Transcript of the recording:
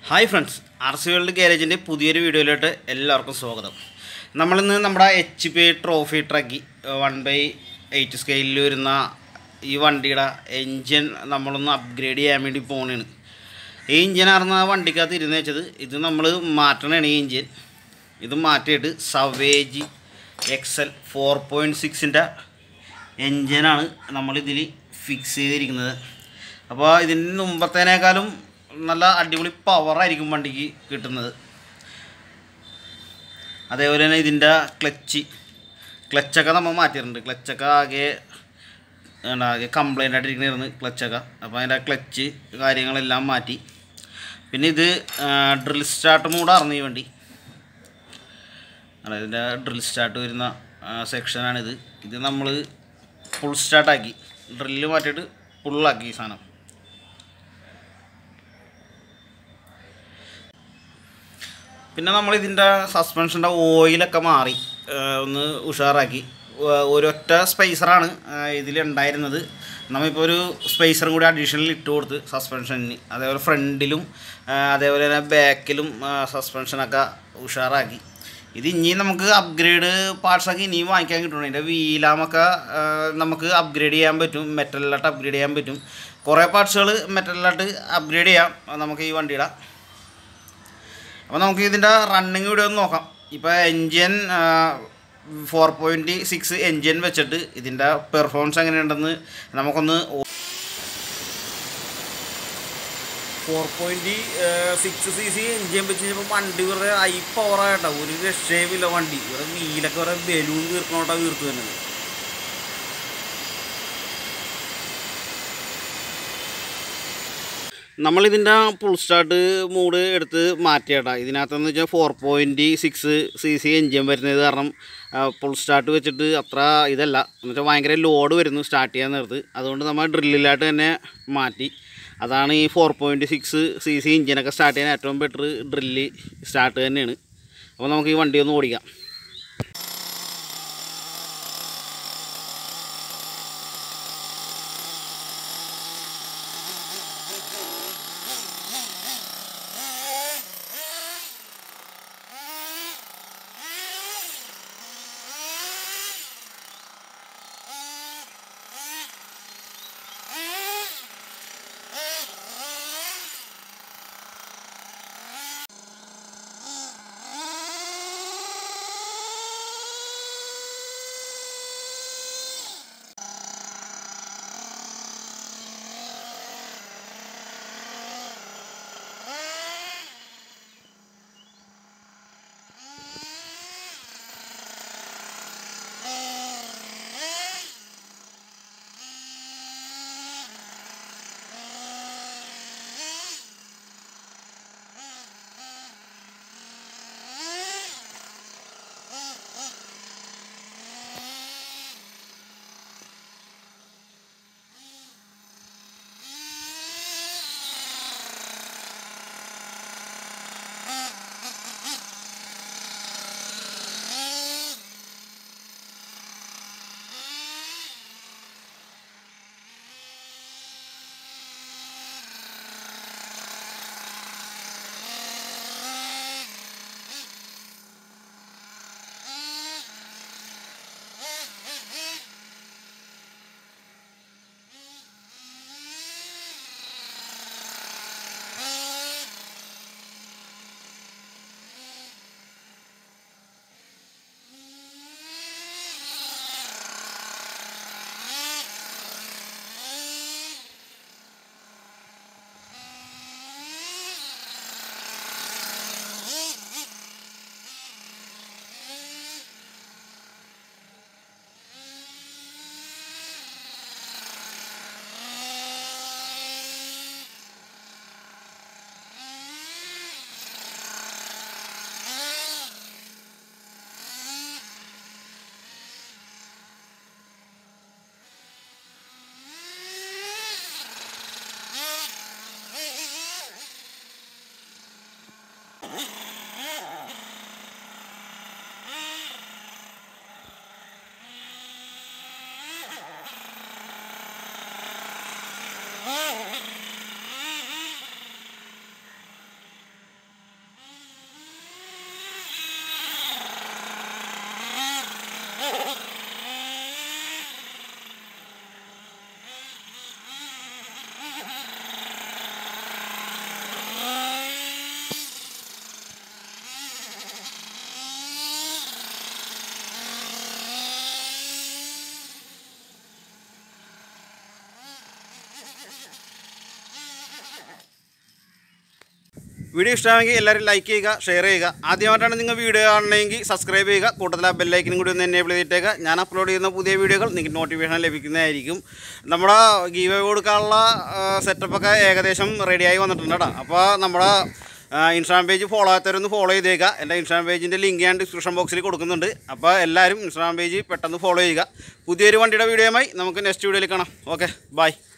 hi friends R C world ഗാരേജിൻ്റെ പുതിയൊരു വീഡിയോയിലോട്ട് എല്ലാവർക്കും സ്വാഗതം നമ്മളിന്ന് നമ്മുടെ H P trophy truggy one by eight സ്കെയിലിൽ വരുന്ന ഈ വണ്ടിയുടെ എൻജിൻ നമ്മളൊന്ന് അപ്ഗ്രേഡ് ചെയ്യാൻ വേണ്ടി പോകണേണ് ഈ എഞ്ചിനാർന്ന വണ്ടിക്കകത്ത് ഇരുന്ന് വെച്ചത് ഇത് നമ്മൾ മാറ്റണതാണ് ഈ എഞ്ചിൻ ഇത് മാറ്റിയിട്ട് സവേജ് എക്സൽ ഫോർ പോയിൻറ്റ് സിക്സിൻ്റെ എൻജിനാണ് നമ്മളിതിൽ ഫിക്സ് ചെയ്തിരിക്കുന്നത് അപ്പോൾ ഇതിന് മുമ്പത്തേനേക്കാളും നല്ല അടിപൊളി പവറായിരിക്കും വണ്ടിക്ക് കിട്ടുന്നത് അതേപോലെ തന്നെ ഇതിൻ്റെ ക്ലച്ച് ക്ലച്ചൊക്കെ നമ്മൾ മാറ്റിയിട്ടുണ്ട് ക്ലച്ചൊക്കെ ആകെ എന്താ ആകെ കംപ്ലൈൻ്റ് ആയിട്ടിരിക്കണായിരുന്നു ക്ലച്ചൊക്കെ അപ്പോൾ അതിൻ്റെ ക്ലച്ച് കാര്യങ്ങളെല്ലാം മാറ്റി പിന്നെ ഇത് ഡ്രിൽ സ്റ്റാർട്ട് മൂടായിരുന്നു ഈ വണ്ടി അതായത് ഇതിൻ്റെ ഡ്രിൽ സ്റ്റാർട്ട് വരുന്ന സെക്ഷനാണിത് ഇത് നമ്മൾ ഫുൾ സ്റ്റാർട്ടാക്കി ഡ്രില്ല് മാറ്റിയിട്ട് ഫുള്ളാക്കി ഈ സാധനം പിന്നെ നമ്മൾ ഇതിൻ്റെ സസ്പെൻഷൻ്റെ ഓയിലൊക്കെ മാറി ആ, ഒന്ന് ഉഷാറാക്കി ആ, ഒരൊറ്റ സ്പൈസറാണ് ഇതിലുണ്ടായിരുന്നത് നമ്മളിപ്പോൾ ഒരു സ്പൈസറും കൂടി അഡീഷണൽ ഇട്ട് കൊടുത്ത് സസ്പെൻഷനിന് അതേപോലെ ഫ്രണ്ടിലും ആ, അതേപോലെ തന്നെ ബാക്കിലും സസ്പെൻഷനൊക്കെ ഉഷാറാക്കി ഇത് ഇനിയും നമുക്ക് അപ്ഗ്രേഡ് പാർട്സൊക്കെ ഇനിയും വാങ്ങിക്കാൻ കിട്ടണം ഇതിൻ്റെ വീലാമൊക്കെ ആ, നമുക്ക് അപ്ഗ്രേഡ് ചെയ്യാൻ പറ്റും മെറ്റലിലോട്ട് അപ്ഗ്രേഡ് ചെയ്യാൻ പറ്റും കുറേ പാർട്സുകൾ മെറ്റലിലോട്ട് അപ്ഗ്രേഡ് ചെയ്യാം നമുക്ക് ഈ വണ്ടിയുടെ അപ്പോൾ നമുക്ക് ഇതിൻ്റെ റണ്ണിങ് ഇവിടെ ഒന്ന് നോക്കാം ഇപ്പോൾ engine four point six engine വെച്ചിട്ട് ഇതിൻ്റെ പെർഫോമൻസ് എങ്ങനെയുണ്ടെന്ന് നമുക്കൊന്ന് four point six C C engine വെച്ച് കഴിഞ്ഞപ്പോൾ വണ്ടി വെറുതെ ഐ പവറായിട്ടോ ഒരു രക്ഷയുമില്ല വണ്ടി ഇവിടെ വീലൊക്കെ വേറെ ബലൂൺ വീർക്കണോട്ടാ വീർത്ത് വരുന്നത് നമ്മളിതിൻ്റെ ഫുൾ സ്റ്റാർട്ട് മൂഡ് എടുത്ത് മാറ്റിയേട്ടാ ഇതിനകത്തെന്ന് വെച്ചാൽ four point six C C engine വരുന്നത് കാരണം ഫുൾ സ്റ്റാർട്ട് വെച്ചിട്ട് അത്ര ഇതല്ല എന്ന് വെച്ചാൽ ഭയങ്കര ലോഡ് വരുന്നു സ്റ്റാർട്ട് ചെയ്യാൻ നേരത്ത് അതുകൊണ്ട് നമ്മൾ ഡ്രില്ലിലായിട്ട് തന്നെ മാറ്റി അതാണ് ഈ four point six C C എഞ്ചിനൊക്കെ സ്റ്റാർട്ട് ചെയ്യാൻ ഏറ്റവും ബെറ്റർ ഡ്രില്ല് സ്റ്റാർട്ട് തന്നെയാണ് അപ്പോൾ നമുക്ക് ഈ വണ്ടി ഒന്ന് ഓടിക്കാം വീഡിയോ ഇഷ്ടമാണെങ്കിൽ എല്ലാവരും ലൈക്ക് ചെയ്യുക ഷെയർ ചെയ്യുക ആദ്യമായിട്ടാണ് നിങ്ങൾ വീഡിയോ കാണണമെങ്കിൽ സബ്സ്ക്രൈബ് ചെയ്യുക കൂട്ടത്തിൽ ആ ബെല്ലൈക്കനും കൂടി ഒന്ന് എനേബിൾ ചെയ്തിട്ടേക്കുക ഞാൻ അപ്ലോഡ് ചെയ്യുന്ന പുതിയ വീഡിയോകൾ നിങ്ങൾക്ക് നോട്ടിഫിക്കേഷൻ ലഭിക്കുന്നതായിരിക്കും നമ്മുടെ ഗീവ് കൊടുക്കാനുള്ള സെറ്റപ്പൊക്കെ ഏകദേശം റെഡിയായി വന്നിട്ടുണ്ട് കേട്ടോ അപ്പോൾ നമ്മുടെ ഇൻസ്റ്റാഗ്രാം പേജ് ഫോളോ ആകാത്തവരൊന്ന് ഫോളോ ചെയ്തേക്കുക എൻ്റെ ഇൻസ്റ്റാഗ്രാം പേജിൻ്റെ ലിങ്ക് ഞാൻ ഡിസ്ക്രിപ്ഷൻ ബോക്സിൽ കൊടുക്കുന്നുണ്ട് അപ്പോൾ എല്ലാവരും ഇൻസ്റ്റാഗ്രാം പേജ് പെട്ടെന്ന് ഫോളോ ചെയ്യുക പുതിയൊരു വണ്ടിയുടെ വീഡിയോയുമായി നമുക്ക് നെക്സ്റ്റ് വീഡിയോയിൽ കാണാം ഓക്കെ ബൈ